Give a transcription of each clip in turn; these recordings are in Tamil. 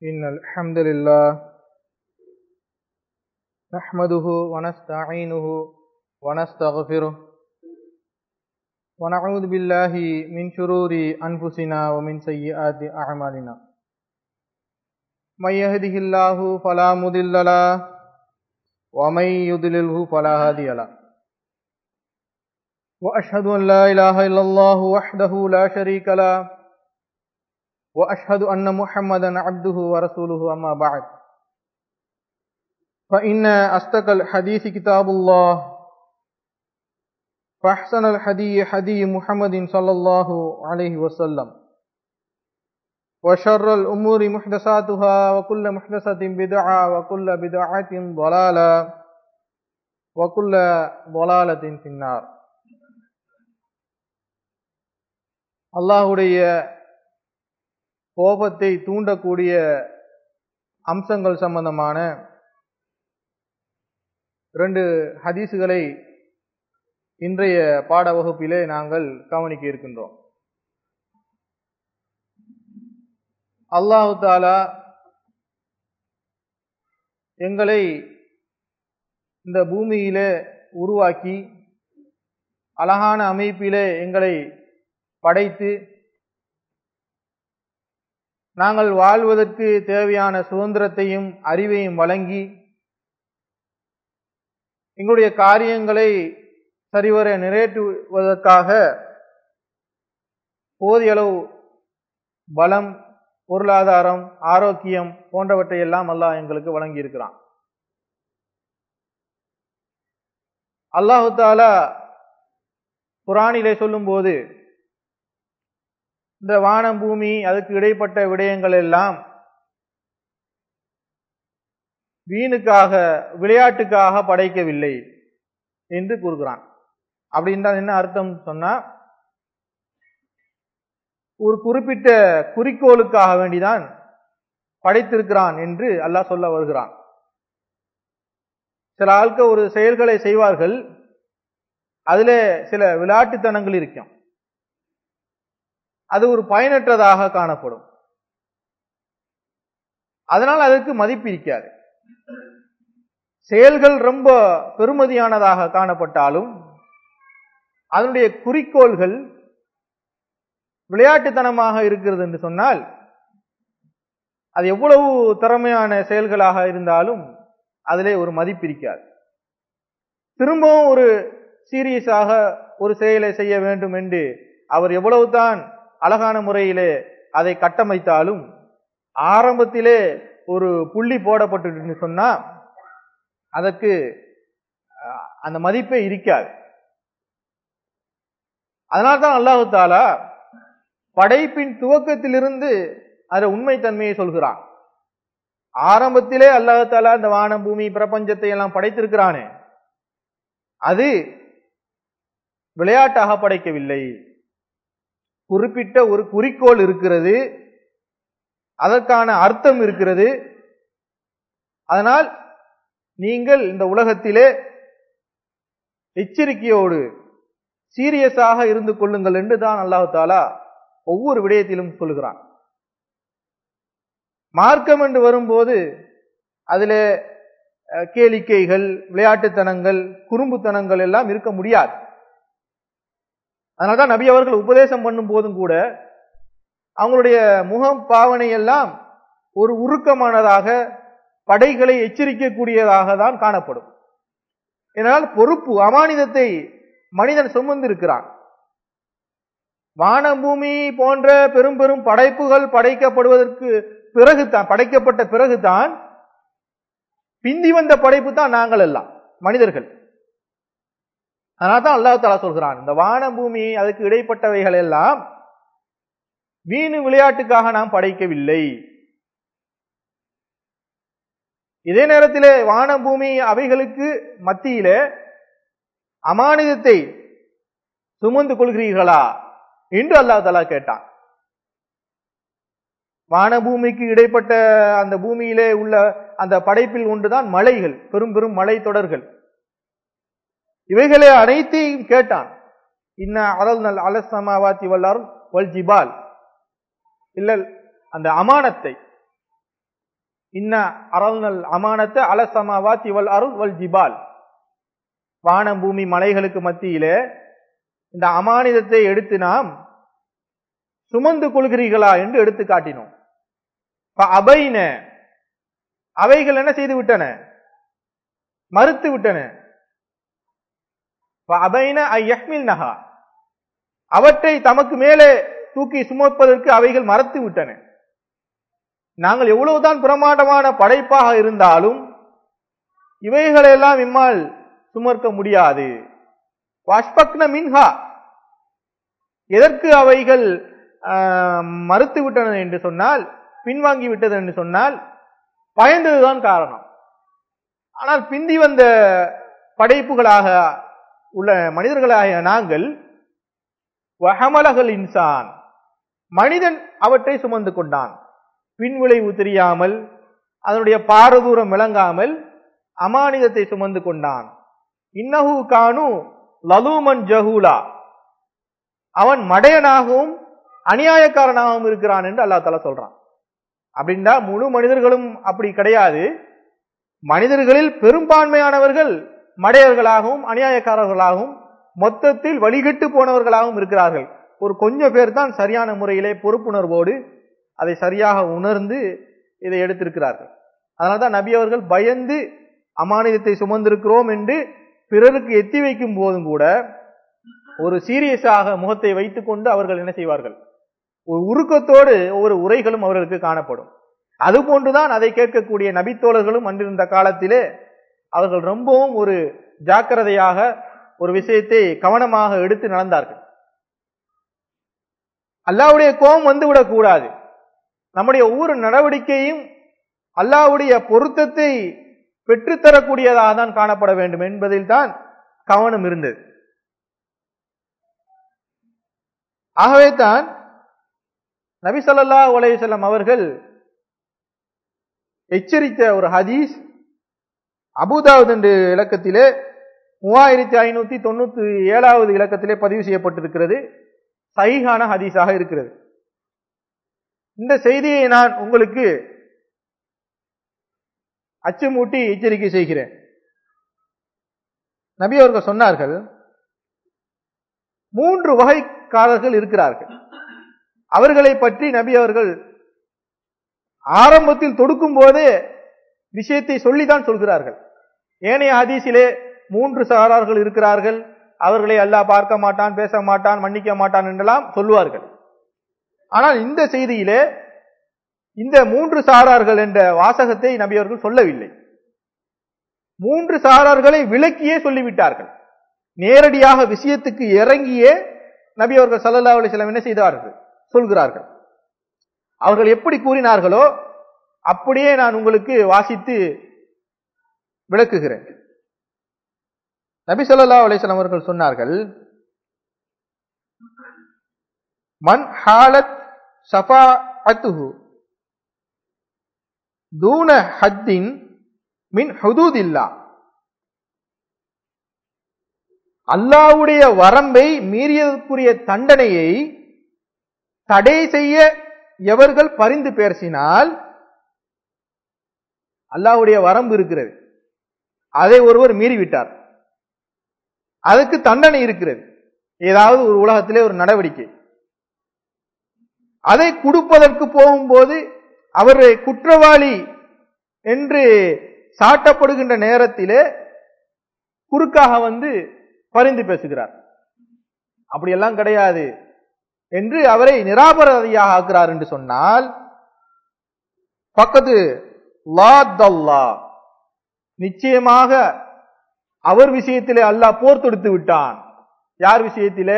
إن الحمد لله نحمده ونستعينه ونستغفره ونعوذ بالله من شرور أنفسنا ومن سيئات أعمالنا من يهده الله فلا مضل له ومن يضلله فلا هادي له وأشهد أن لا إله إلا الله وحده لا شريك له وأشهد أن محمدا عبده ورسوله أما بعد فإن أصدق الحديث كتاب الله فأحسن الحديث حديث محمد صلى الله عليه وسلم وشر الأمور محدثاتها وكل محدثة بدعة وكل بدعة ضلالة وكل ضلالة في النار அல்லாஹுடைய கோபத்தை தூண்டக்கூடிய அம்சங்கள் சம்பந்தமான இரண்டு ஹதீசுகளை இன்றைய பாட வகுப்பிலே நாங்கள் கவனிக்க இருக்கின்றோம் அல்லாஹு தாலா எங்களை இந்த பூமியிலே உருவாக்கி அழகான அமைப்பிலே எங்களை படைத்து நாங்கள் வாழ்வதற்கு தேவையான சுதந்திரத்தையும் அறிவையும் வழங்கி எங்களுடைய காரியங்களை சரிவர நிறைவேற்றுவதற்காக போதிய அளவு பலம் பொருளாதாரம் ஆரோக்கியம் போன்றவற்றை எல்லாம் அல்லாஹ் எங்களுக்கு வழங்கி இருக்கிறான் அல்லாஹு தாலா குரானிலே சொல்லும் போது இந்த வானம் பூமி அதுக்கு இடைப்பட்ட விடயங்கள் எல்லாம் வீணுக்காக விளையாட்டுக்காக படைக்கவில்லை என்று கூறுகிறான் அப்படின்றால் என்ன அர்த்தம் சொன்னா ஒரு குறிப்பிட்ட குறிக்கோளுக்காக வேண்டிதான் படைத்திருக்கிறான் என்று அல்லாஹ் சொல்ல வருகிறான் சில ஆட்கள் ஒரு செயல்களை செய்வார்கள் அதுல சில விளையாட்டுத்தனங்கள் இருக்கும் அது ஒரு பயனற்றதாக காணப்படும் அதனால் அதற்கு மதிப்பு இருக்காது செயல்கள் ரொம்ப பெருமதியானதாக காணப்பட்டாலும் அதனுடைய குறிக்கோள்கள் விளையாட்டுத்தனமாக இருக்கிறது என்று சொன்னால் அது எவ்வளவு திறமையான செயல்களாக இருந்தாலும் அதிலே ஒரு மதிப்பு இருக்காது திரும்பவும் ஒரு சீரியஸாக ஒரு செயலை செய்ய வேண்டும் என்று அவர் எவ்வளவுதான் அழகான முறையிலே அதை கட்டமைத்தாலும் ஆரம்பத்திலே ஒரு புள்ளி போடப்பட்டு சொன்னா அதற்கு அந்த மதிப்பே இருக்காது அதனால்தான் அல்லாஹு தாலா படைப்பின் துவக்கத்திலிருந்து அதை உண்மைத்தன்மையை சொல்கிறான் ஆரம்பத்திலே அல்லாஹு தாலா இந்த வானம் பூமி பிரபஞ்சத்தை எல்லாம் படைத்திருக்கிறானே அது விளையாட்டாக படைக்கவில்லை குறிப்பிட்ட ஒரு குறிக்கோள் இருக்கிறது அதற்கான அர்த்தம் இருக்கிறது அதனால் நீங்கள் இந்த உலகத்திலே எச்சரிக்கையோடு சீரியஸாக இருந்து கொள்ளுங்கள் என்று தான் அல்லாஹு தாலா ஒவ்வொரு விடயத்திலும் சொல்லுகிறான் மார்க்கம் என்று வரும்போது அதில் கேளிக்கைகள் விளையாட்டுத்தனங்கள் குறும்புத்தனங்கள் எல்லாம் இருக்க முடியாது அதனால்தான் நபி அவர்கள் உபதேசம் பண்ணும் போதும் கூட அவங்களுடைய முகம் பாவனை எல்லாம் ஒரு உருக்கமானதாக படைகளை எச்சரிக்கக்கூடியதாக தான் காணப்படும் இதனால் பொறுப்பு அமானிதத்தை மனிதன் சுமந்து இருக்கிறான் வானம் பூமி போன்ற பெரும் பெரும் படைப்புகள் படைக்கப்படுவதற்கு பிறகுதான் படைக்கப்பட்ட பிறகுதான் பிந்தி வந்த படைப்பு தான் நாங்கள் எல்லாம் மனிதர்கள் அதனால்தான் அல்லாஹ் தாலா சொல்கிறான் இந்த வானம் பூமி அதுக்கு இடைப்பட்டவைகள் எல்லாம் வீணு விளையாட்டுக்காக நாம் படைக்கவில்லை இதே நேரத்திலே வானம் பூமி அவைகளுக்கு மத்தியிலே அமானிதத்தை சுமந்து கொள்கிறீர்களா என்று அல்லாஹ் தலா கேட்டான் வானபூமிக்கு இடைப்பட்ட அந்த பூமியிலே உள்ள அந்த படைப்பில் ஒன்றுதான் மலைகள் பெரும் பெரும் மலை தொடர்கள் இவைகளை அனைத்தையும் கேட்டான் இன்ன அலல் நல் அலசமாவாத்தி வல்லாரும் வல் ஜிபால் இல்ல அந்த அமானத்தை இன்ன அரல்னல் அமானத்த அலசமாவாத் இவள் அருள் வல் ஜிபால் வானம் பூமி மலைகளுக்கு மத்தியிலே இந்த அமானிதத்தை எடுத்து நாம் சுமந்து கொள்கிறீர்களா என்று எடுத்து காட்டினோம் அபைன அவைகள் என்ன செய்து விட்டன மறுத்து விட்டன அபைன ஐயஹ்மில் நகா அவற்றை தமக்கு மேலே தூக்கி சுமப்பதற்கு அவைகள் மறத்து விட்டன நாங்கள் எவ்வளவுதான் பிரமாண்டமான படைப்பாக இருந்தாலும் இவைகளெல்லாம் இம்மால் சுமர்க்க முடியாது வாஷ்பக்ன மின்ஹா எதற்கு அவைகள் மறுத்து விட்டன என்று சொன்னால் பின்வாங்கி விட்டது என்று சொன்னால் பயந்ததுதான் காரணம் ஆனால் பிந்தி வந்த படைப்புகளாக உள்ள மனிதர்களாகிய நாங்கள் வஹமலகல் இன்சான் மனிதன் அவற்றை சுமந்து கொண்டான் பின்விளைவு தெரியாமல் அதனுடைய பாரதூரம் விளங்காமல் அமானிதத்தை சுமந்து கொண்டான் இன்னஹு கானு லலூமன் ஜஹூலா அவன் மடையனாகவும் அநியாயக்காரனாகவும் இருக்கிறான் என்று அல்லா தலா சொல்றான் அப்படின்னா முழு மனிதர்களும் அப்படி கிடையாது மனிதர்களில் பெரும்பான்மையானவர்கள் மடையர்களாகவும் அநியாயக்காரர்களாகவும் மொத்தத்தில் வழிகட்டு போனவர்களாகவும் இருக்கிறார்கள் ஒரு கொஞ்சம் பேர் தான் சரியான முறையிலே பொறுப்புணர்வோடு அதை சரியாக உணர்ந்து இதை எடுத்திருக்கிறார்கள் அதனால்தான் நபி அவர்கள் பயந்து அமானிதத்தை சுமந்திருக்கிறோம் என்று பிறருக்கு எத்தி வைக்கும் போதும் கூட ஒரு சீரியஸாக முகத்தை வைத்துக் கொண்டு அவர்கள் என்ன செய்வார்கள் ஒரு உருக்கத்தோடு ஒவ்வொரு உரைகளும் அவர்களுக்கு காணப்படும் அது போன்றுதான் அதை கேட்கக்கூடிய நபித்தோழர்களும் அன்றிருந்த காலத்திலே அவர்கள் ரொம்பவும் ஒரு ஜாக்கிரதையாக ஒரு விஷயத்தை கவனமாக எடுத்து நடந்தார்கள் அல்லாவுடைய கோபம் வந்துவிடக் கூடாது நம்முடைய ஒவ்வொரு நடவடிக்கையும் அல்லாவுடைய பொருத்தத்தை பெற்றுத்தரக்கூடியதாக தான் காணப்பட வேண்டும் என்பதில் தான் கவனம் இருந்தது ஆகவே தான் நபி சொல்லா உலகம் அவர்கள் எச்சரித்த ஒரு ஹதீஸ் அபுதாவுத் என்ற இலக்கத்திலே மூவாயிரத்தி ஐநூத்தி தொண்ணூத்தி ஏழாவது இலக்கத்திலே பதிவு செய்யப்பட்டிருக்கிறது சைகான ஹதீஸாக இருக்கிறது இந்த செய்தியை நான் உங்களுக்கு அச்சுமூட்டி எச்சரிக்கை செய்கிறேன் நபி அவர்கள் சொன்னார்கள் மூன்று வகைக்காரர்கள் இருக்கிறார்கள் அவர்களை பற்றி நபி அவர்கள் ஆரம்பத்தில் தொடுக்கும் போதே விஷயத்தை சொல்லிதான் சொல்கிறார்கள் ஏனைய ஹதீஸிலே மூன்று சாரார்கள் இருக்கிறார்கள் அவர்களை அல்லாஹ் பார்க்க மாட்டான் பேச மாட்டான் மன்னிக்க மாட்டான் என்றெல்லாம் சொல்லுவார்கள் ஆனால் இந்த செய்தியிலே இந்த மூன்று சாரார்கள் என்ற வாசகத்தை நபி அவர்கள் சொல்லவில்லை மூன்று சாரார்களை விளக்கியே சொல்லிவிட்டார்கள் நேரடியாக விஷயத்துக்கு இறங்கியே நபி அவர்கள் சல்லல்லா அலிஸ்லாம் என்ன செய்தார்கள் சொல்கிறார்கள் அவர்கள் எப்படி கூறினார்களோ அப்படியே நான் உங்களுக்கு வாசித்து விளக்குகிறேன் நபி சொல்லா அலிஸ்லாம் அவர்கள் சொன்னார்கள் மன் ஹாலத் சஃபா அத்துஹு தூன ஹத்தின் மின் ஹுதூதில்லா அல்லாவுடைய வரம்பை மீறியதற்குரிய தண்டனையை தடை செய்ய எவர்கள் பரிந்து பேசினால் அல்லாவுடைய வரம்பு இருக்கிறது அதை ஒருவர் மீறிவிட்டார் அதுக்கு தண்டனை இருக்கிறது ஏதாவது ஒரு உலகத்திலே ஒரு நடவடிக்கை அதை கொடுப்பதற்கு போகும்போது அவர் குற்றவாளி என்று சாட்டப்படுகின்ற நேரத்திலே குறுக்காக வந்து பரிந்து பேசுகிறார் அப்படியெல்லாம் கிடையாது என்று அவரை நிராபராதியாக ஆக்குறார் என்று சொன்னால் பக்கத்து லா தல்லா நிச்சயமாக அவர் விஷயத்திலே அல்லாஹ் போர் தொடுத்து விட்டான் யார் விஷயத்திலே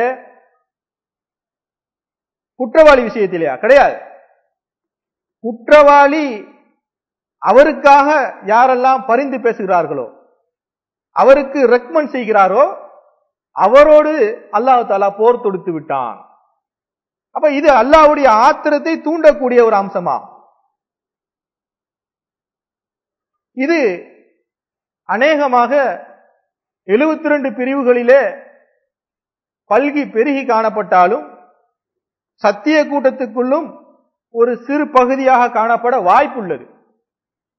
குற்றவாளி விஷயத்திலேயா கிடையாது குற்றவாளி அவருக்காக யாரெல்லாம் பரிந்து பேசுகிறார்களோ அவருக்கு ரெக்கமெண்ட் செய்கிறாரோ அவரோடு அல்லாஹ் தாலா போர் தொடுத்து விட்டான் அப்ப இது அல்லாவுடைய ஆத்திரத்தை தூண்டக்கூடிய ஒரு அம்சமா இது அநேகமாக எழுபத்தி ரெண்டு பிரிவுகளிலே பல்கி பெருகி காணப்பட்டாலும் சத்திய கூட்டத்துக்குள்ளும் ஒரு சிறு பகுதியாக காணப்பட வாய்ப்புள்ளது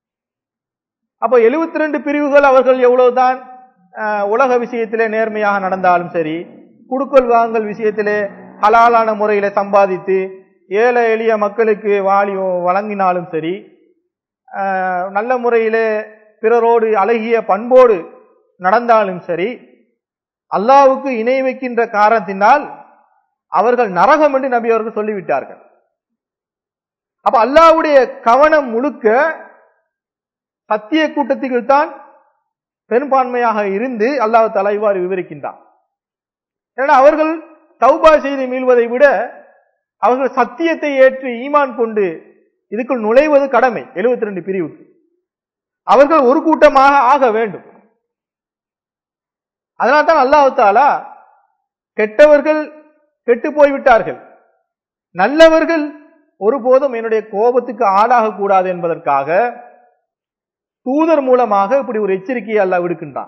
அப்போ 72 பிரிவுகள் அவர்கள் எவ்வளவுதான் அஹ், உலக விஷயத்திலே நேர்மையாக நடந்தாலும் சரி குடுக்கல் வாங்கல் விஷயத்திலே ஹலாலான முறையில சம்பாதித்து ஏழை எளிய மக்களுக்கு வாளி வழங்கினாலும் சரி அஹ், நல்ல முறையிலே பிறரோடு அழகிய பண்போடு நடந்தாலும் சரி அல்லாவுக்கு இணை வைக்கின்ற காரணத்தினால் அவர்கள் நரகம் என்று நபி அவர்கள் சொல்லிவிட்டார்கள் அப்ப அல்லாவுடைய கவனம் முழுக்க சத்திய கூட்டத்திகள் தான் பெரும்பான்மையாக இருந்து அல்லாஹ் தலா இவ்வாறு விவரிக்கின்றான் ஏன்னா அவர்கள் தௌபா செய்து மீள்வதை விட அவர்கள் சத்தியத்தை ஏற்று ஈமான் கொண்டு இதுக்குள் நுழைவது கடமை 72 ரெண்டு பிரிவுக்கு அவர்கள் ஒரு கூட்டமாக ஆக வேண்டும் அதனால்தான் அல்லாஹ் தாலா கெட்டவர்கள் கெட்டு போய்விட்டார்கள் நல்லவர்கள் ஒருபோதும் என்னுடைய கோபத்துக்கு ஆளாக கூடாது என்பதற்காக தூதர் மூலமாக இப்படி ஒரு எச்சரிக்கையை அல்லாஹ் விடுக்கின்றான்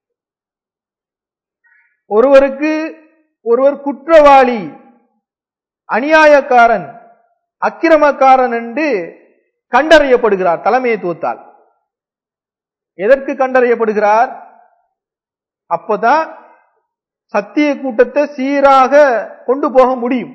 ஒருவருக்கு ஒருவர் குற்றவாளி அநியாயக்காரன் அக்கிரமக்காரன் என்று கண்டறியப்படுகிறார் தலைமைத்துவத்தால் எதற்கு கண்டறியப்படுகிறார் அப்பதான் சத்திய கூட்டத்தை சீராக கொண்டு போக முடியும்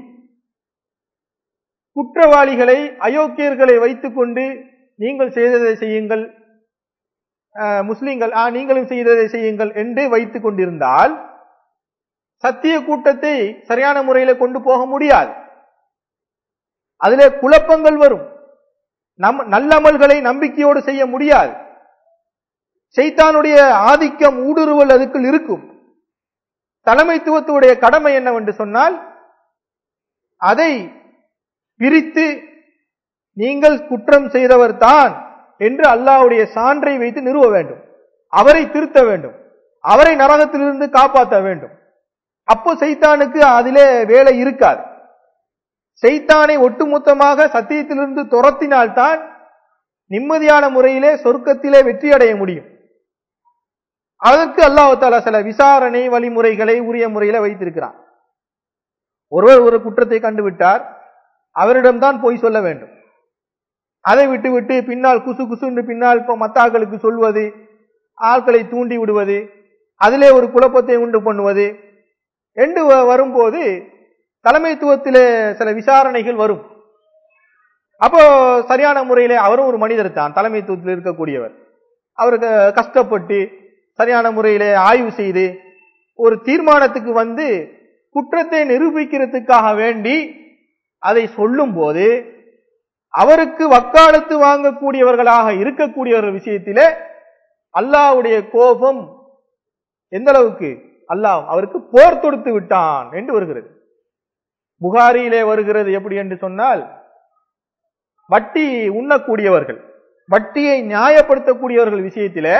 குற்றவாளிகளை அயோக்கியர்களை வைத்துக்கொண்டு நீங்கள் செய்ததை செய்யுங்கள் அஹ், முஸ்லிம்கள் ஆ, நீங்களும் செய்ததை செய்யுங்கள் என்று வைத்துக் கொண்டிருந்தால் சத்திய கூட்டத்தை சரியான முறையில கொண்டு போக முடியாது அதிலே குழப்பங்கள் வரும் நம் நல்லமல்களை நம்பிக்கையோடு செய்ய முடியாது செய்தானுடைய ஆதிக்கம் ஊடுருவல் அதுக்குள் இருக்கும் தலைமைத்துவத்துடைய கடமை என்னவென்று சொன்னால் அதை பிரித்து நீங்கள் குற்றம் செய்தவர் தான் என்று அல்லாஹ்வுடைய சான்றை வைத்து நிறுவ வேண்டும் அவரை திருத்த வேண்டும் அவரை நரகத்திலிருந்து காப்பாற்ற வேண்டும் அப்போ சைத்தானுக்கு அதிலே வேலை இருக்காது சைத்தானை ஒட்டுமொத்தமாக சத்தியத்திலிருந்து துரத்தினால்தான் நிம்மதியான முறையிலே சொர்க்கத்திலே வெற்றி அடைய முடியும் அதற்கு அல்லாஹ் தாலா சில விசாரணை வழிமுறைகளை உரிய முறையில வைத்திருக்கிறான் ஒருவர் ஒரு குற்றத்தை கண்டுவிட்டார் அவரிடம்தான் போய் சொல்ல வேண்டும் அதை விட்டுவிட்டு பின்னால் குசு குசுன்னு பின்னால் இப்போ மத்தாக்களுக்கு சொல்வது ஆட்களை தூண்டி விடுவது அதிலே ஒரு குழப்பத்தை உண்டு பண்ணுவது என்று வ- வரும்போது தலைமைத்துவத்திலே சில விசாரணைகள் வரும் அப்போ சரியான முறையிலே அவரும் ஒரு மனிதர் தான் தலைமைத்துவத்தில் இருக்கக்கூடியவர் அவருக்கு கஷ்டப்பட்டு சரியான முறையிலே ஆய்வு செய்து ஒரு தீர்மானத்துக்கு வந்து குற்றத்தை நிரூபிக்கிறதுக்காக வேண்டி அதை சொல்லும் போது அவருக்கு வக்காலத்து வாங்கக்கூடியவர்களாக இருக்கக்கூடியவர்கள் விஷயத்திலே அல்லாஹ்வுடைய கோபம் எந்த அளவுக்கு அல்லாஹ் அவருக்கு போர் தொடுத்து விட்டான் என்று வருகிறது புகாரியிலே வருகிறது எப்படி என்று சொன்னால் வட்டி உண்ணக்கூடியவர்கள் வட்டியை நியாயப்படுத்தக்கூடியவர்கள் விஷயத்திலே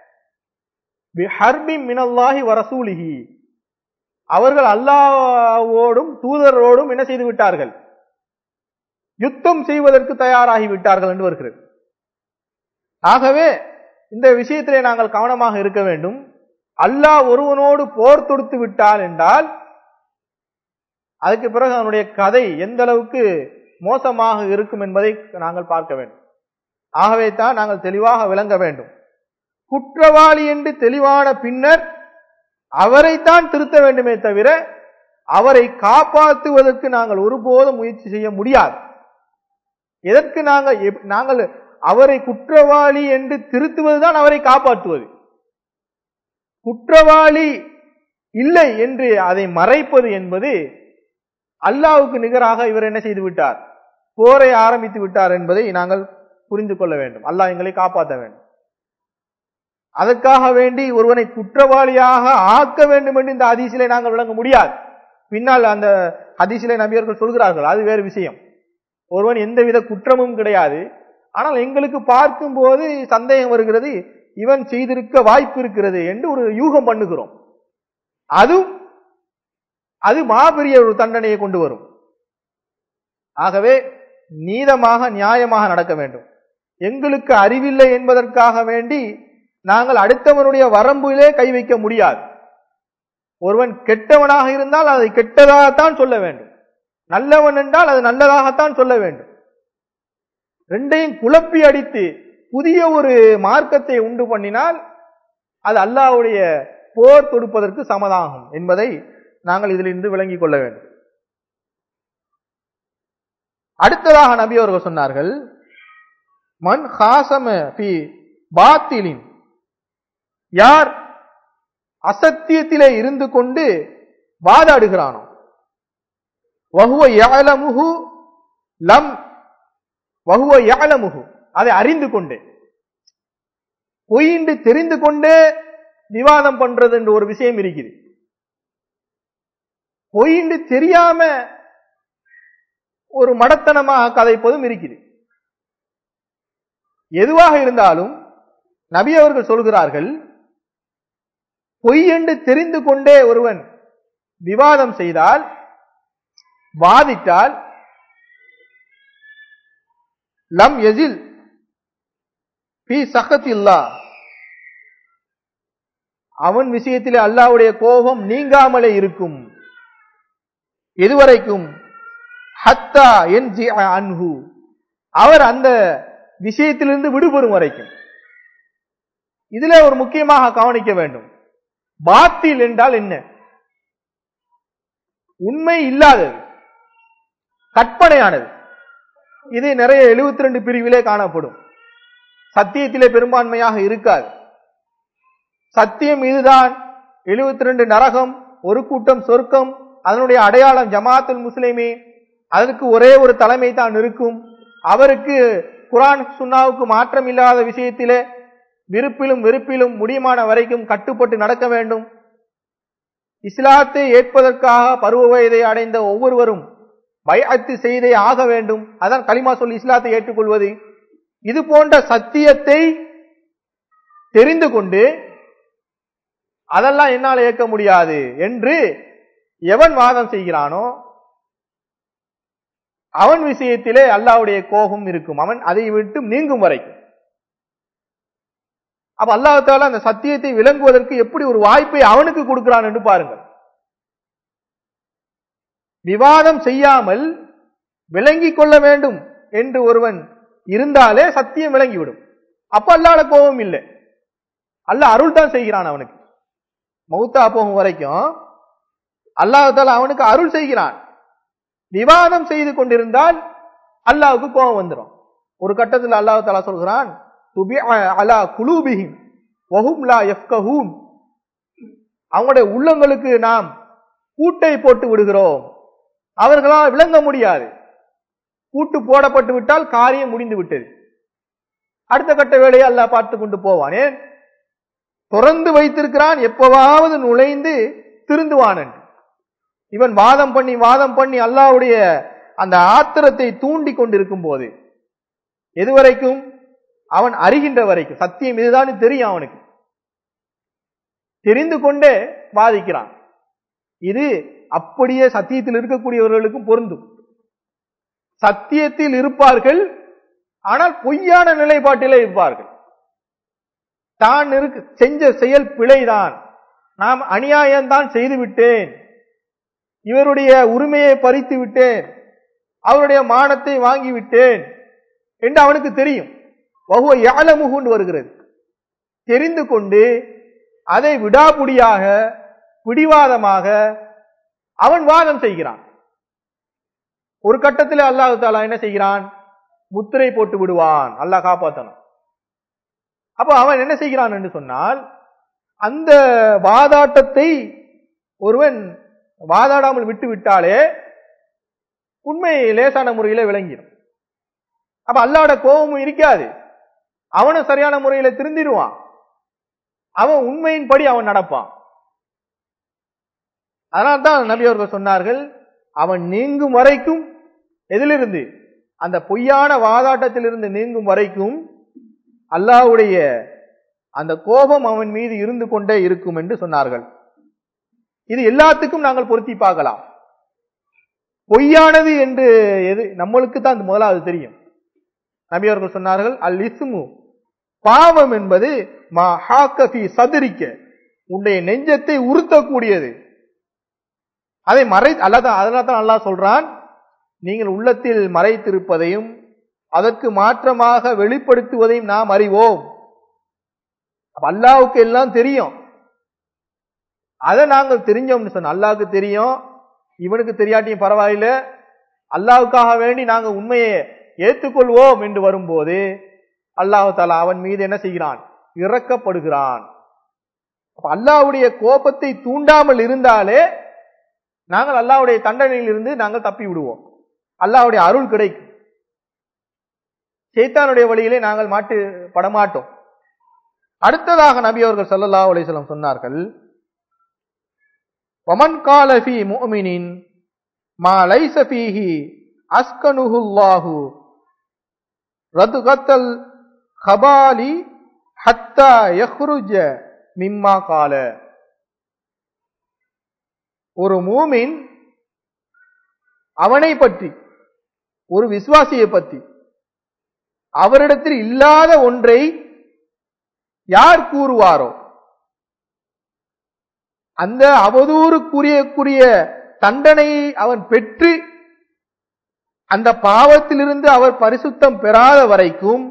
ஹர்பி மினல்லாஹி வரசூலிஹி அவர்கள் அல்லாஹ்வோடும் தூதரோடும் என்ன செய்து விட்டார்கள் யுத்தம் செய்வதற்கு தயாராகி விட்டார்கள் என்று வருகிறது ஆகவே இந்த விஷயத்திலே நாங்கள் கவனமாக இருக்க வேண்டும் அல்லாஹ் ஒருவனோடு போர் தொடுத்து விட்டால் என்றால் அதுக்கு பிறகு அவனுடைய கதை எந்த அளவுக்கு மோசமாக இருக்கும் என்பதை நாங்கள் பார்க்க வேண்டும் ஆகவே தான் நாங்கள் தெளிவாக விளங்க வேண்டும் குற்றவாளி என்று தெளிவான பின்னர் அவரைத்தான் திருத்த வேண்டுமே தவிர அவரை காப்பாற்றுவதற்கு நாங்கள் ஒருபோதும் முயற்சி செய்ய முடியாது எதற்கு நாங்கள் எப்- நாங்கள் அவரை குற்றவாளி என்று திருத்துவதுதான் அவரை காப்பாற்றுவது குற்றவாளி இல்லை என்று அதை மறைப்பது என்பது அல்லாவுக்கு நிகராக இவர் என்ன செய்து விட்டார் போரை ஆரம்பித்து விட்டார் என்பதை நாங்கள் புரிந்து கொள்ள வேண்டும் அல்லாஹ் எங்களை காப்பாற்ற வேண்டும் அதற்காக வேண்டி ஒருவனை குற்றவாளியாக ஆக்க வேண்டும் என்று இந்த ஹதீஸிலே நாங்கள் விளங்க முடியாது பின்னால் அந்த ஹதீஸிலே நபியர்கள் சொல்கிறார்கள் அது வேறு விஷயம் ஒருவன் எந்தவித குற்றமும் கிடையாது ஆனால் எங்களுக்கு பார்க்கும்போது சந்தேகம் வருகிறது இவன் செய்திருக்க வாய்ப்பு இருக்கிறது என்று ஒரு யூகம் பண்ணுகிறோம் அதுவும் அது மாபெரிய ஒரு தண்டனையை கொண்டு வரும் ஆகவே நீதமாக நியாயமாக நடக்க வேண்டும் எங்களுக்கு அறிவில்லை என்பதற்காக வேண்டி நாங்கள் அடுத்தவனுடைய வரம்பிலே கை வைக்க முடியாது ஒருவன் கெட்டவனாக இருந்தால் அதை கெட்டதாகத்தான் சொல்ல வேண்டும் நல்லவன் என்றால் அது நல்லதாகத்தான் சொல்ல வேண்டும் ரெண்டையும் குழப்பி அடித்து புதிய ஒரு மார்க்கத்தை உண்டு பண்ணினால் அது அல்லாஹ்வுடைய போர் தொடுப்பதற்கு சமதாகும் என்பதை நாங்கள் இதிலிருந்து விளங்கிக் கொள்ள வேண்டும் அடுத்ததாக நபி அவர்கள் சொன்னார்கள் மன் ஹாசம பி பாத்திலின் யார் அசத்தியத்திலே இருந்து கொண்டு வாதாடுகிறானோ வஹுவ யஅலமுஹு லம் வஹுவ யஅலமுஹு அதை அறிந்து கொண்டு பொய்ண்டு தெரிந்து கொண்டே விவாதம் பண்றது என்ற ஒரு விஷயம் இருக்குது பொய்ண்டு தெரியாம ஒரு மடத்தனமாக கதைப்பதும் இருக்குது எதுவாக இருந்தாலும் நபி அவர்கள் சொல்கிறார்கள் பொய் என்று தெரிந்து கொண்டே ஒருவன் விவாதம் செய்தால் வாதிட்டால் லம் எஜில் பி சகத்தில்லா அவன் விஷயத்திலே அல்லாவுடைய கோபம் நீங்காமலே இருக்கும் எதுவரைக்கும் ஹத்தா என் அன்ஹு அவர் அந்த விஷயத்திலிருந்து விடுபடும் வரைக்கும் இதிலே ஒரு முக்கியமாக கவனிக்க வேண்டும் பாத்தில் என்றால் என்ன உண்மை இல்லாதது கற்பனையானது இது நிறைய எழுபத்தி ரெண்டு பிரிவிலே காணப்படும் சத்தியத்திலே பெரும்பான்மையாக இருக்காது சத்தியம் இதுதான் எழுபத்தி ரெண்டு நரகம் ஒரு கூட்டம் சொர்க்கம் அதனுடைய அடையாளம் ஜமாத்துல் முஸ்லிமே அதற்கு ஒரே ஒரு தலைமை தான் இருக்கும் அவருக்கு குரான் சுன்னாவுக்கு மாற்றம் இல்லாத விஷயத்திலே விருப்பிலும் வெறுப்பிலும் முடியுமான வரைக்கும் கட்டுப்பட்டு நடக்க வேண்டும் இஸ்லாத்தை ஏற்பதற்காக பருவ வயதை அடைந்த ஒவ்வொருவரும் பயத்து செய்தே ஆக வேண்டும் அதான் களிமா சொல்லி இஸ்லாத்தை ஏற்றுக்கொள்வது இது போன்ற சத்தியத்தை தெரிந்து கொண்டு அதெல்லாம் என்னால் ஏற்க முடியாது என்று எவன் வாதம் செய்கிறானோ அவன் விஷயத்திலே அல்லாவுடைய கோபம் இருக்கும் அவன் அதை விட்டு நீங்கும் வரைக்கும் அப்ப அல்லாஹால அந்த சத்தியத்தை விளங்குவதற்கு எப்படி ஒரு வாய்ப்பை அவனுக்கு கொடுக்கிறான் என்று பாருங்கள் விவாதம் செய்யாமல் விளங்கிக் கொள்ள வேண்டும் என்று ஒருவன் இருந்தாலே சத்தியம் விளங்கிவிடும் அப்ப அல்லாட கோபம் இல்லை அல்ல அருள் தான் செய்கிறான் அவனுக்கு மௌத்தா போகும் வரைக்கும் அல்லாஹால அவனுக்கு அருள் செய்கிறான் விவாதம் செய்து கொண்டிருந்தால் அல்லாவுக்கு கோபம் வந்துடும் ஒரு கட்டத்தில் அல்லாஹ் தாலா சொல்கிறான் அலா குலூபிஹிம் வஹும் லா யஃப்கஹூன் அவங்களுடைய உள்ளங்களுக்கு நாம் கூட்டை போட்டு விடுகிறோம் அவர்களால் விளங்க முடியாது கூட்டு போடப்பட்டு விட்டால் காரியம் முடிந்து விட்டது அடுத்த கட்ட வேலையை அல்லாஹ் பார்த்து கொண்டு போவான் ஏன் தொடர்ந்து வைத்திருக்கிறான் எப்பவாவது நுழைந்து திருந்துவான் என்று இவன் வாதம் பண்ணி வாதம் பண்ணி அல்லாவுடைய அந்த ஆத்திரத்தை தூண்டி கொண்டிருக்கும் போது எதுவரைக்கும் அவன் அறிகின்ற வரைக்கும் சத்தியம் இதுதான் தெரியும் அவனுக்கு தெரிந்து கொண்டே வாதிக்கிறான் இது அப்படியே சத்தியத்தில் இருக்கக்கூடியவர்களுக்கும் பொருந்தும் சத்தியத்தில் இருப்பார்கள் ஆனால் பொய்யான நிலைப்பாட்டிலே இருப்பார்கள் தான் இருக்கு செஞ்ச செயல் பிழைதான் நாம் அநியாயம்தான் செய்து விட்டேன் இவருடைய உரிமையை பறித்து விட்டேன் அவருடைய மானத்தை வாங்கி விட்டேன் என்று அவனுக்கு தெரியும் வகுவ யாழமுகுண்டு வருகிறது தெரிந்து கொண்டு அதை விடாபுடியாக பிடிவாதமாக அவன் வாதம் செய்கிறான் ஒரு கட்டத்தில் அல்லாஹு தாலா என்ன செய்கிறான் முத்திரை போட்டு விடுவான் அல்லாஹ் காப்பாத்தணும் அப்ப அவன் என்ன செய்கிறான் என்று சொன்னால் அந்த வாதாட்டத்தை ஒருவன் வாதாடாமல் விட்டு விட்டாலே உண்மை லேசான முறையில விளங்கிடும் அப்ப அல்லாட கோபமும் இருக்காது அவனும் சரியான முறையில திருந்திடுவான் அவன் உண்மையின்படி அவன் நடப்பான் அதனால்தான் நபி அவர்கள் சொன்னார்கள் அவன் நீங்கும் வரைக்கும் எதிலிருந்து அந்த பொய்யான வாதாட்டத்திலிருந்து நீங்கும் வரைக்கும் அல்லாவுடைய அந்த கோபம் அவன் மீது இருந்து கொண்டே இருக்கும் என்று சொன்னார்கள் இது எல்லாத்துக்கும் நாங்கள் பொருத்தி பார்க்கலாம் பொய்யானது என்று எது நம்மளுக்கு தான் முதலாவது தெரியும் நபி அவர்கள் சொன்னார்கள் அல் இஸ்மு பாவம் என்பது மா ஹாக்கபி சதுரிக்க உன்னுடைய நெஞ்சத்தை உறுத்தக்கூடியது அதை மறை அல்லதான் அதனால தான் அல்லாஹ் சொல்றான் நீங்கள் உள்ளத்தில் மறைத்திருப்பதையும் அதற்கு மாற்றமாக வெளிப்படுத்துவதையும் நாம் அறிவோம் அப்ப அல்லாவுக்கு எல்லாம் தெரியும் அதை நாங்கள் தெரிஞ்சோம்னு சொன்ன அல்லாவுக்கு தெரியும் இவனுக்கு தெரியாட்டியும் பரவாயில்ல அல்லாவுக்காக வேண்டி நாங்க உண்மையை ஏற்றுக்கொள்வோம் என்று வரும்போது அல்லாஹு தாலா அவன் மீது என்ன செய்கிறான் இறக்கப்படுகிறான் அப்ப அல்லாவுடைய கோபத்தை தூண்டாமல் இருந்தாலே நாங்கள் அல்லாவுடைய தண்டனையில் இருந்து நாங்கள் தப்பி விடுவோம் அல்லாவுடைய அருள் கிடைக்கும் சேத்தானுடைய வழியிலே நாங்கள் மாட்டு படமாட்டோம் அடுத்ததாக நபி அவர்கள் ஸல்லல்லாஹு அலைஹி வஸல்லம் சொன்னார்கள் வமன் கால ஃபீ முஃமினின் மா லைஸ ஃபீஹி அஸ்கனுஹு அல்லாஹு ரதுகத்தல் ஹபாலி ஹத்தா யஹ்ருஜ மிம்மா கால ஒரு மூமின் அவனை பற்றி ஒரு விசுவாசியை பற்றி அவரிடத்தில் இல்லாத ஒன்றை யார் கூறுவாரோ அந்த அவதூறுக்குரியக்குரிய தண்டனையை அவன் பெற்று அந்த பாவத்திலிருந்து அவர் பரிசுத்தம் பெறாத வரைக்கும்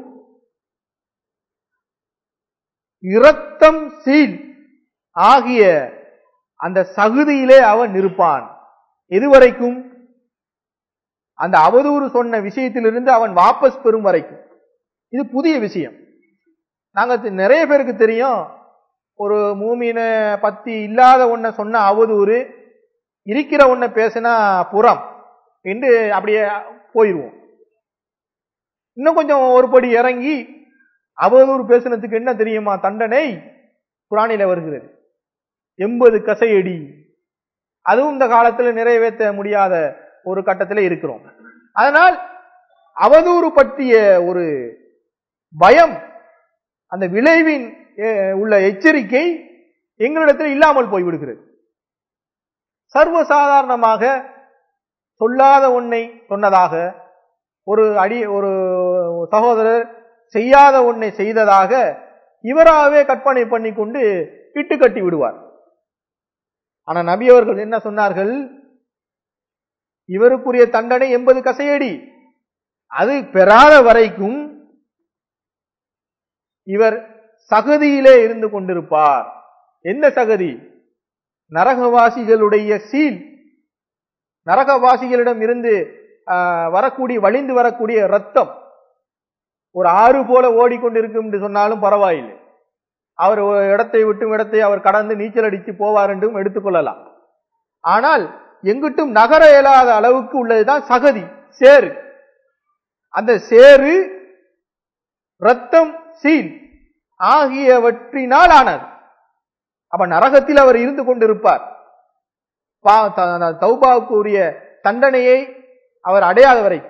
இரத்தம் சீல் ஆகிய அந்த சகுதியிலே அவன் இருப்பான் எதுவரைக்கும் அந்த அவதூறு சொன்ன விஷயத்திலிருந்து அவன் வாபஸ் பெறும் வரைக்கும் இது புதிய விஷயம் நாங்க தி- நிறைய பேருக்கு தெரியும் ஒரு மூமினை பத்தி இல்லாத ஒன்ன சொன்ன அவதூறு இருக்கிற ஒன்ன பேசினா புறம் என்று அப்படியே போயிடுவோம் இன்னும் கொஞ்சம் ஒரு படி இறங்கி அவதூறு பேசுனதுக்கு என்ன தெரியுமா தண்டனை குரானில வருகிறது எண்பது கசையடி அதுவும் இந்த காலத்துல நிறைவேற்ற முடியாத ஒரு கட்டத்துல இருக்கிறோம் அதனால் அவதூறு பற்றிய ஒரு பயம் அந்த விளைவின் அஹ், உள்ள எச்சரிக்கை எங்களிடத்தில் இல்லாமல் போய்விடுகிறது சர்வசாதாரணமாக சொல்லாத ஒன்னை சொன்னதாக ஒரு அடி ஒரு சகோதரர் செய்யாத ஒன்னை செய்ததாக இவராகவே கற்பனை பண்ணி கொண்டு இட்டு கட்டி விடுவார் ஆனா நபி அவர்கள் என்ன சொன்னார்கள் இவருக்குரிய தண்டனை எண்பது கசையடி அது பெறாத வரைக்கும் இவர் சகதியிலே இருந்து கொண்டிருப்பார் எந்த சகதி நரகவாசிகளுடைய சீல் நரகவாசிகளிடம் இருந்து ஆஹ், வரக்கூடிய வழிந்து வரக்கூடிய ரத்தம் ஒரு ஆறு போல ஓடிக்கொண்டிருக்கும் என்று சொன்னாலும் பரவாயில்லை அவர் ஒரு இடத்தை விட்டும் இடத்தை அவர் கடந்து நீச்சல் அடித்து போவார் என்றும் எடுத்துக்கொள்ளலாம் ஆனால் எங்கிட்டும் நகர இயலாத அளவுக்கு உள்ளதுதான் சகதி சேறு அந்த சேறு ரத்தம் சீல் ஆகியவற்றினால் ஆனது அப்ப நரகத்தில் அவர் இருந்து கொண்டிருப்பார் பா- த- தௌபாவுக்குரிய தண்டனையை அவர் அடையாத வரைக்கும்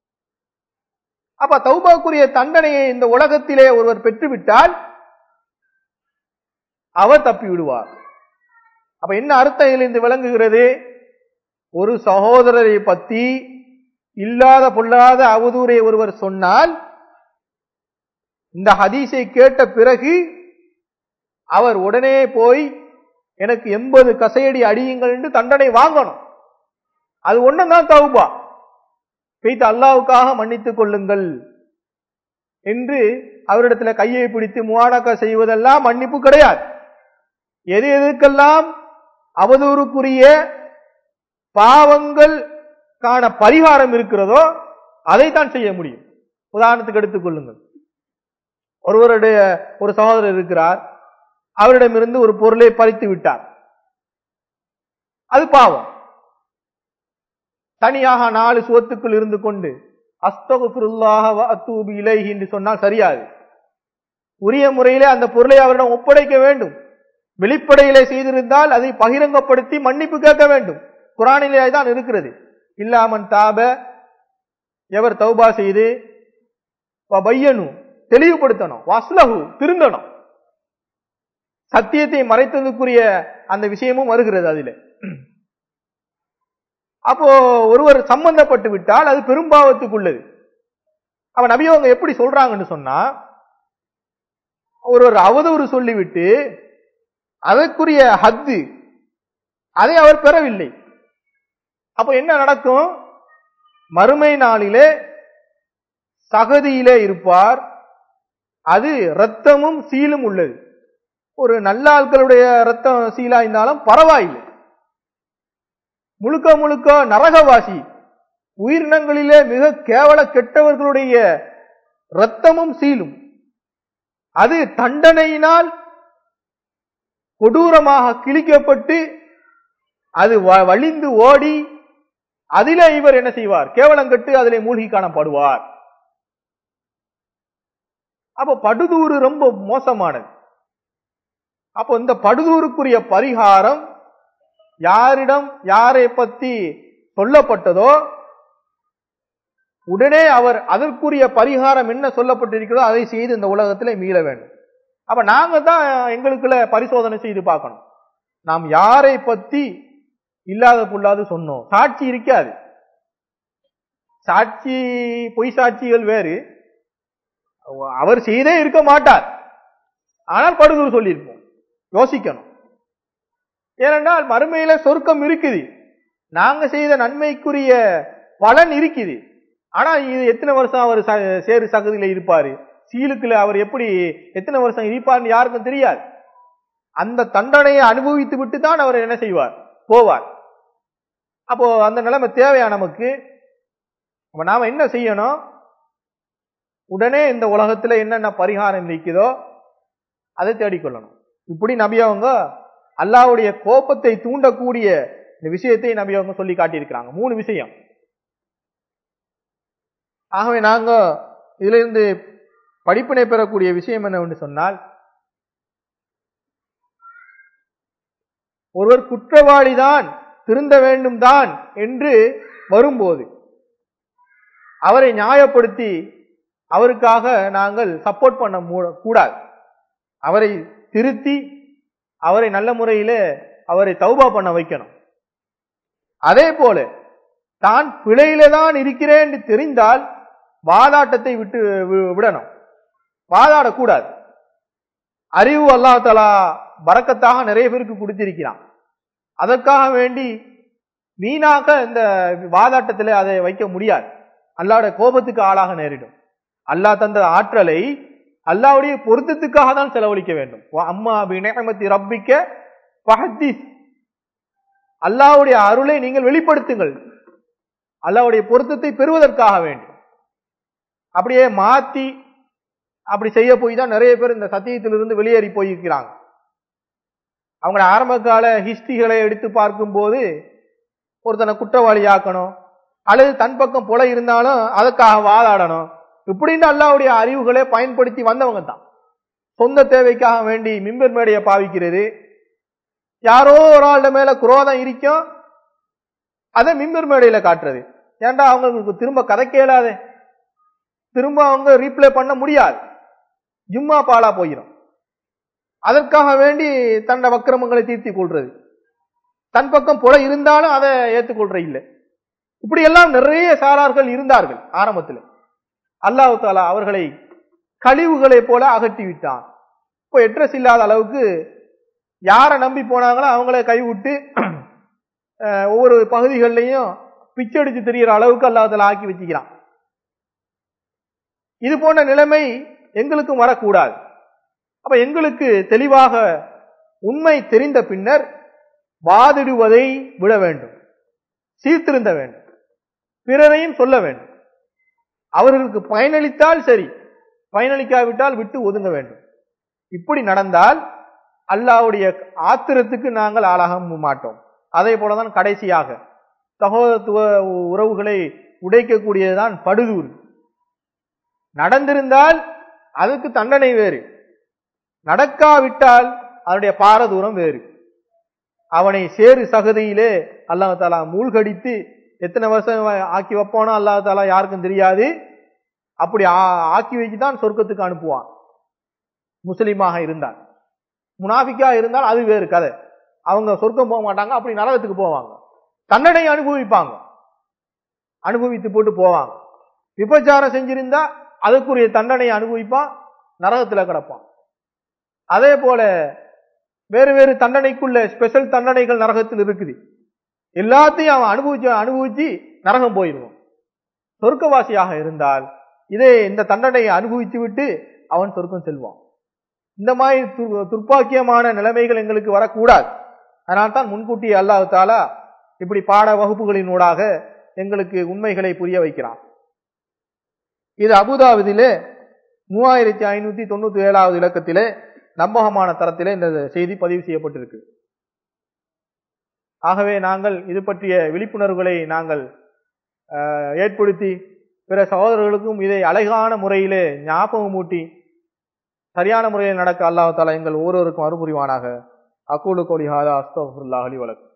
அப்ப தௌபாவுக்குரிய தண்டனையை இந்த உலகத்திலே ஒருவர் பெற்றுவிட்டால் அவர் தப்பி விடுவார் அப்ப என்ன அர்த்தம் இதிலிருந்து விளங்குகிறது ஒரு சகோதரரை பத்தி இல்லாத பொல்லாத அவதூறை ஒருவர் சொன்னால் இந்த ஹதீஸை கேட்ட பிறகு அவர் உடனே போய் எனக்கு எண்பது கசையடி அடியுங்கள் என்று தண்டனை வாங்கணும் அது ஒண்ணுதான் தௌபா பெய்து அல்லாவுக்காக மன்னித்துக் கொள்ளுங்கள் என்று அவரிடத்துல கையை பிடித்து முவாடக்கா செய்வதெல்லாம் மன்னிப்பு கிடையாது எது எதுக்கெல்லாம் அவதூறுக்குரிய பாவங்கள் காண பரிகாரம் இருக்கிறதோ அதைத்தான் செய்ய முடியும் உதாரணத்துக்கு எடுத்துக் கொள்ளுங்கள் ஒருவருடைய ஒரு சகோதரர் இருக்கிறார் அவரிடமிருந்து ஒரு பொருளை பறித்து விட்டார் அது பாவம் தனியாக நாலு சுவத்துக்குள் இருந்து கொண்டு அஸ்தகுல்லாஹ வ அத்தூபி இலைஹி என்று சொன்னால் சரியாது உரிய முறையிலே அந்த பொருளை அவரிடம் ஒப்படைக்க வேண்டும் வெளிப்படையிலே செய்திருந்தால் அதை பகிரங்கப்படுத்தி மன்னிப்பு கேட்க வேண்டும் குரானிலே தான் இருக்கிறது இல்லாமன் தாப எவர் தௌபா செய்து வ பையனு தெளிவுபடுத்தணும் வஸ்லஹு திருந்தணும் சத்தியத்தை மறைத்ததுக்குரிய அந்த விஷயமும் வருகிறது அதிலே அப்போ ஒருவர் சம்பந்தப்பட்டு விட்டால் அது பெரும்பாவத்துக்குள்ளது அவ நபி அவங்க எப்படி சொல்றாங்கன்னு சொன்னா ஒருவர் அவதூறு சொல்லிவிட்டு அதற்குரிய ஹத்து அதை அவர் பெறவில்லை அப்ப என்ன நடக்கும் மறுமை நாளிலே சகதியிலே இருப்பார் அது இரத்தமும் சீலும் உள்ளது ஒரு நல்ல ஆட்களுடைய ரத்தம் சீலா இருந்தாலும் பரவாயில்லை முழுக்க முழுக்க நரகவாசி உயிரினங்களிலே மிக கேவல கெட்டவர்களுடைய இரத்தமும் சீலும் அது தண்டனையினால் கொடூரமாக கிழிக்கப்பட்டு அது வ- வழிந்து ஓடி அதிலே இவர் என்ன செய்வார் கேவலம் கட்டு அதிலே மூழ்கி காணப்படுவார் அப்ப படுதூறு ரொம்ப மோசமானது அப்போ இந்த படுதூருக்குரிய பரிகாரம் யாரிடம் யாரை பத்தி சொல்லப்பட்டதோ உடனே அவர் அதற்குரிய பரிகாரம் என்ன சொல்லப்பட்டிருக்கிறதோ அதை செய்து இந்த உலகத்திலே மீள வேண்டும் அப்ப நாங்க தான் எங்களுக்குள்ள பரிசோதனை செய்து பார்க்கணும் நாம் யாரை பத்தி இல்லாத புல்லாது சொன்னோம் சாட்சி இருக்காது சாட்சி பொய் சாட்சிகள் வேறு அவர் செய்தே இருக்க மாட்டார் ஆனால் படுதூர் சொல்லியிருப்போம் யோசிக்கணும் ஏனென்றால் மறுமையில சொர்க்கம் இருக்குது நாங்க செய்த நன்மைக்குரிய பலன் இருக்குது ஆனா இது எத்தனை வருஷம் அவர் ச- சேறு சகதியில இருப்பாரு சீலுக்குள்ள அவர் எப்படி எத்தனை வருஷம் இருப்பார்னு யாருக்கும் தெரியாது அந்த தண்டனையை அனுபவித்து விட்டு தான் அவர் என்ன செய்வார் போவார் அப்போ அந்த நிலைமை தேவையா நமக்கு அப்ப நாம என்ன செய்யணும் உடனே இந்த உலகத்துல என்னென்ன பரிகாரம் இருக்குதோ அதை தேடிக்கொள்ளணும் இப்படி நபி அவங்க அல்லாஹ்வுடைய கோபத்தை தூண்டக்கூடிய இந்த விஷயத்தை நபி அவங்க சொல்லி காட்டியிருக்கிறாங்க மூணு விஷயம் ஆகவே நாங்க இதுல இருந்து படிப்பினை பெறக்கூடிய விஷயம் என்னவென்று சொன்னால் ஒருவர் குற்றவாளிதான் திருந்த வேண்டும் தான் என்று வரும்போது அவரை நியாயப்படுத்தி அவருக்காக நாங்கள் சப்போர்ட் பண்ண மூ- கூடாது அவரை திருத்தி அவரை நல்ல முறையிலே அவரை தௌபா பண்ண வைக்கணும் அதே போல தான் பிழையில தான் இருக்கிறேன் என்று தெரிந்தால் வாதாட்டத்தை விட்டு வி- விடணும் வாதாடக்கூடாது அறிவு அல்லாஹ் தலா பறக்கத்தாக நிறைய பேருக்கு கொடுத்திருக்கிறான் அதற்காக வேண்டி வீணாக இந்த வாதாட்டத்திலே அதை வைக்க முடியாது அல்லாஹ்வுடைய கோபத்துக்கு ஆளாக நேரிடும் அல்லாஹ் தந்த ஆற்றலை அல்லாஹ்வுடைய பொருத்தத்துக்காக தான் செலவழிக்க வேண்டும் வ அம்மா பிநேமத்தி ரப்பிக்க பஹத்தீஸ் அல்லாஹ்வுடைய அருளை நீங்கள் வெளிப்படுத்துங்கள் அல்லாஹ்வுடைய பொருத்தத்தை பெறுவதற்காக வேண்டும் அப்படியே மாத்தி அப்படி செய்ய போய் தான் நிறைய பேர் இந்த சத்தியத்திலிருந்து வெளியேறி போயிருக்கிறாங்க அவங்கள ஆரம்ப கால ஹிஸ்டரிகளை எடுத்து பார்க்கும்போது ஒருத்தனை குற்றவாளியாக்கணும் அல்லது தன் பக்கம் புல இருந்தாலும் அதுக்காக வாதாடணும் இப்படின்னு அல்லாவுடைய அறிவுகளை பயன்படுத்தி வந்தவங்க தான் சொந்த தேவைக்காக வேண்டி மிம்பர் மேடையை பாவிக்கிறது யாரோ ஒரு ஆளுட மேல குரோதம் இருக்கும் அதை மிம்பர் மேடையில காட்டுறது ஏன்டா அவங்களுக்கு திரும்ப கதை கேளாதே திரும்ப அவங்க ரீப்ளே பண்ண முடியாது ஜும்மா பாலா போயிடும் அதற்காக வேண்டி தன்னை வக்கிரமங்களை தீர்த்தி கொள்றது தன் பக்கம் புல இருந்தாலும் அதை ஏற்றுக்கொள்ற இல்லை இப்படி எல்லாம் நிறைய சாரார்கள் இருந்தார்கள் ஆரம்பத்தில் அல்லாஹ் தாலா அவர்களை கழிவுகளை போல அகற்றி விட்டான் இப்போ எட்ரஸ் இல்லாத அளவுக்கு யாரை நம்பி போனாங்களோ அவங்கள கைவிட்டு அஹ், ஒவ்வொரு பகுதிகளிலையும் பிச்சடிச்சு தெரியற அளவுக்கு அல்லாஹ் தாலா ஆக்கி வச்சுக்கிறான் இது போன்ற நிலைமை எங்களுக்கும் வரக்கூடாது அப்ப எங்களுக்கு தெளிவாக உண்மை தெரிந்த பின்னர் வாதிடுவதை விட வேண்டும் சீர்திருந்த வேண்டும் பிறரையும் சொல்ல வேண்டும் அவர்களுக்கு பயனளித்தால் சரி பயனளிக்காவிட்டால் விட்டு ஒதுங்க வேண்டும் இப்படி நடந்தால் அல்லாஹ்வுடைய ஆத்திரத்துக்கு நாங்கள் ஆளாக மாட்டோம் அதே போலதான் கடைசியாக சகோதரத்துவ உறவுகளை உடைக்கக்கூடியதுதான் படுதூர் நடந்திருந்தால் அதுக்கு தண்டனை வேறு நடக்காவிட்டால் அதனுடைய பாரதூரம் வேறு அவனை சேறு சகதியிலே அல்லாஹ் தாலா மூழ்கடித்து எத்தனை வருஷம் ஆக்கி வைப்பானோ அல்லாஹ் தாலா யாருக்கும் தெரியாது அப்படி ஆ- ஆக்கி வச்சு தான் சொர்க்கத்துக்கு அனுப்புவான் முஸ்லீமாக இருந்தால் முனாஃபிக்கா இருந்தால் அது வேறு கதை அவங்க சொர்க்கம் போக மாட்டாங்க அப்படி நரகத்துக்கு போவாங்க தண்டனை அனுபவிப்பாங்க அனுபவித்து போட்டு போவாங்க விபச்சாரம் செஞ்சிருந்தா அதுக்குரிய தண்டனை அனுபவிப்பான் நரகத்துல கிடப்பான் அதே போல வேறு வேறு தண்டனைக்குள்ள ஸ்பெஷல் தண்டனைகள் நரகத்தில் இருக்குது எல்லாத்தையும் அவன் அனுபவிச்சு அனுபவிச்சு நரகம் போயிடுவான் சொர்க்கவாசியாக இருந்தால் இதே இந்த தண்டனையை அனுபவித்து விட்டு அவன் சொர்க்கம் செல்வான் இந்த மாதிரி து- துர்ப்பாக்கியமான நிலைமைகள் எங்களுக்கு வரக்கூடாது அதனால் தான் முன்கூட்டி அல்லாஹ் தாலா இப்படி பாட வகுப்புகளினூடாக எங்களுக்கு உண்மைகளை புரிய வைக்கிறான் இது அபுதாபிதிலே மூவாயிரத்தி ஐநூத்தி தொண்ணூத்தி ஏழாவது இலக்கத்திலே நம்பகமான தரத்திலே இந்த செய்தி பதிவு செய்யப்பட்டிருக்கு ஆகவே நாங்கள் இது பற்றிய விழிப்புணர்வுகளை நாங்கள் அஹ், ஏற்படுத்தி பிற சகோதரர்களுக்கும் இதை அழகான முறையிலே ஞாபகமூட்டி சரியான முறையில் நடக்க அல்லாஹ் தாலா எங்கள் ஒவ்வொருவருக்கும் அருபுரிவானாக அக்கூலு கோலி ஹாதா அஸ்தகுல்லாஹலி வழக்கு